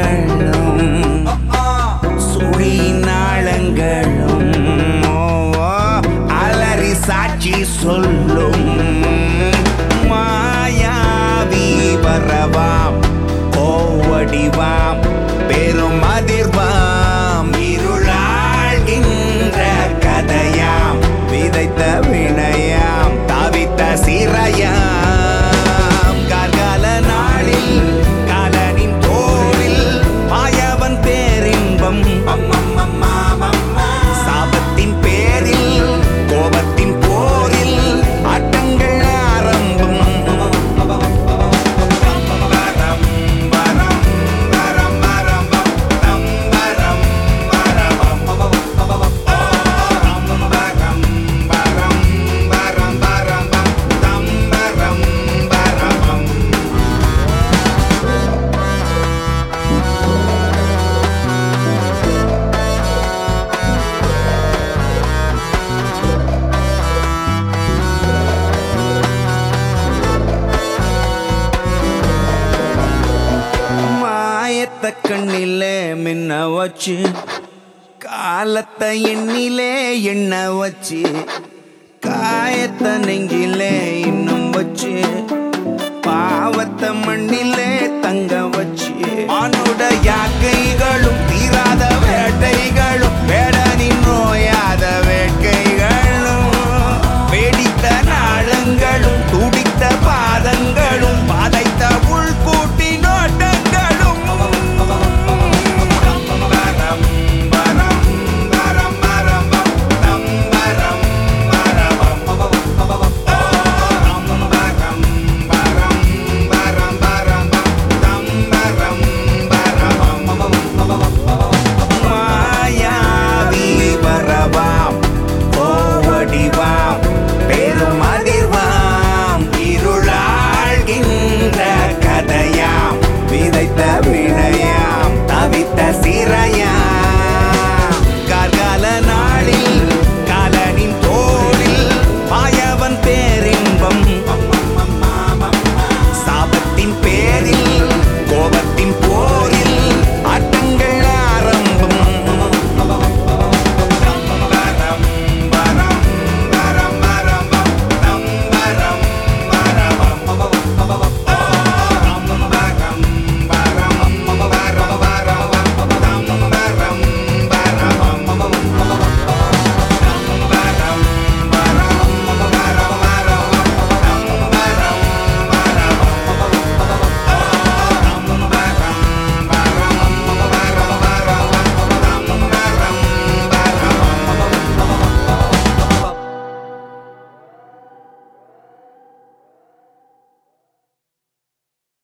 சுழி நாளங்களும் அலறி சாட்சி சொல்லும் மாயாவி வரவாம் கோவடிவாம் பெரும் அதிர்வாம் இருளாழ்கின்ற கதையாம் விதைத்த வினையாம் தவித்த சிறையாம் கார்கால நாளில் காலனின் தோளில் மாயவன் பேரின்பம் சாபத்தின் பேரில் கோபத்தின் போரில் ஆட்டங்கள் ஆரம்பம் வரம் வரம் வரம் வரம் தம் வரம் வரவம் வரம் வரம் வரம் வரம் வரம் தம் வரம் வரவம் மாயத்த கண்ணிலே மின்ன வச்சு காலத்தை எண்ணிலே எண்ண வச்சு காயத்த நெஞ்சிலே இன்னும் வச்சு பாவத்தை மண்ணிலே தங்க வச்சு ஆணுடைய